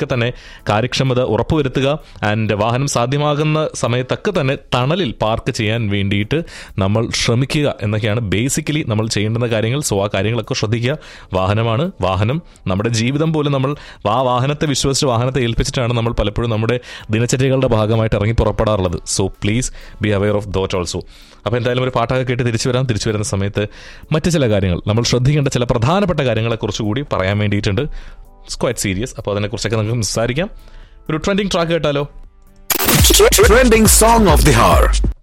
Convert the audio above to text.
ഒക്കെ തന്നെ കാര്യക്ഷമത ഉറപ്പുവരുത്തുക ആൻഡ് വാഹനം സാധ്യമാകുന്ന സമയത്തൊക്കെ തന്നെ തണലിൽ പാർക്ക് ചെയ്യാൻ വേണ്ടിയിട്ട് നമ്മൾ ശ്രമിക്കുക എന്നൊക്കെയാണ് ബേസിക്കലി നമ്മൾ ചെയ്യേണ്ടുന്ന കാര്യങ്ങൾ സോ ആ കാര്യങ്ങളൊക്കെ ശ്രദ്ധിക്കുക വാഹനമാണ് വാഹനം നമ്മുടെ ജീവിതം പോലും നമ്മൾ ആ വാഹനത്തെ വിശ്വസിച്ച് വാഹനത്തെ ഏൽപ്പിച്ചിട്ടാണ് നമ്മൾ പലപ്പോഴും നമ്മുടെ ദിനചര്യകളുടെ ഭാഗമായിട്ട് ഇറങ്ങി പുറപ്പെടാറുള്ളത് so please be aware of that also അപ്പോൾ എന്തായാലും ഒരു പാട്ടൊക്കെ കേട്ട് തിരിച്ചു വരാം തിരിച്ചു വരുന്ന സമയത്ത് മറ്റ് ചില കാര്യങ്ങൾ നമ്മൾ ശ്രദ്ധിക്കേണ്ട ചില പ്രധാനപ്പെട്ട കാര്യങ്ങളെക്കുറിച്ച് കൂടി പറയാൻ വേണ്ടിയിട്ടുണ്ട് ഇറ്റ്സ് ക്വൈറ്റ് സീരിയസ് അപ്പോൾ അതിനെക്കുറിച്ചൊക്കെ നമുക്ക് സംസാരിക്കാം ഒരു ട്രെൻഡിങ് ട്രാക്ക് കേട്ടാലോ Trending song of the hour.